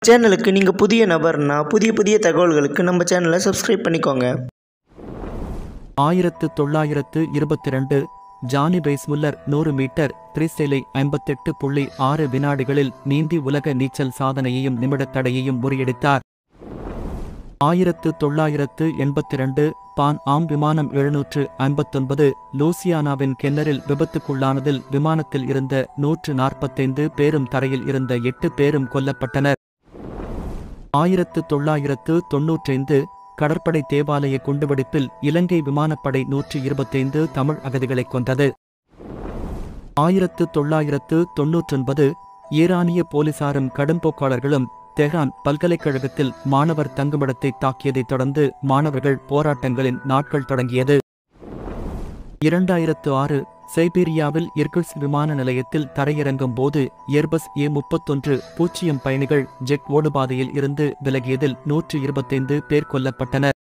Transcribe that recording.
சேனலுக்கு நீங்கள் புதிய நபர்னா புதிய புதிய தகவல்களுக்கு நம்ம சேனலை சப்ஸ்கிரைப் பண்ணிக்கோங்க ஆயிரத்து தொள்ளாயிரத்து இருபத்தி ரெண்டு ஜானி பெய்ஸ்முல்லர் நூறு மீட்டர் த்ரீஸ்டைலை ஐம்பத்தெட்டு புள்ளி ஆறு வினாடிகளில் நீந்தி உலக நீச்சல் சாதனையையும் நிமிடத் தடையையும் முறியடித்தார் ஆயிரத்து தொள்ளாயிரத்து எண்பத்தி ரெண்டு பான் ஆம் விமானம் எழுநூற்று ஐம்பத்தொன்பது லூசியானாவின் கென்னரில் விபத்துக்குள்ளானதில் விமானத்தில் இருந்த நூற்று நாற்பத்தைந்து பேரும் தரையில் இருந்த எட்டு பேரும் கொல்லப்பட்டனர் ஆயிரத்து தொள்ளாயிரத்து தொன்னூற்றைந்து கடற்படை தேவாலய குண்டுவெடிப்பில் இலங்கை விமானப்படை நூற்றி இருபத்தைந்து தமிழ் அகதிகளைக் கொன்றது ஆயிரத்து தொள்ளாயிரத்து தொன்னூற்றொன்பது ஈரானிய போலீசாரும் கடும்போக்காளர்களும் தெஹ்ரான் பல்கலைக்கழகத்தில் மாணவர் தங்குமிடத்தை தாக்கியதைத் தொடர்ந்து மாணவர்கள் போராட்டங்களின் நாட்கள் தொடங்கியது இரண்டாயிரத்து ஆறு சைபீரியாவில் இர்குட்ஸ் விமான நிலையத்தில் தரையிறங்கும் போது ஏர்பஸ் ஏ முப்பத்தொன்று பூஜ்ஜியம் பயணிகள் ஜெட் ஓடுபாதையில் இருந்து விலகியதில் நூற்று இருபத்தைந்து பேர் கொல்லப்பட்டனர்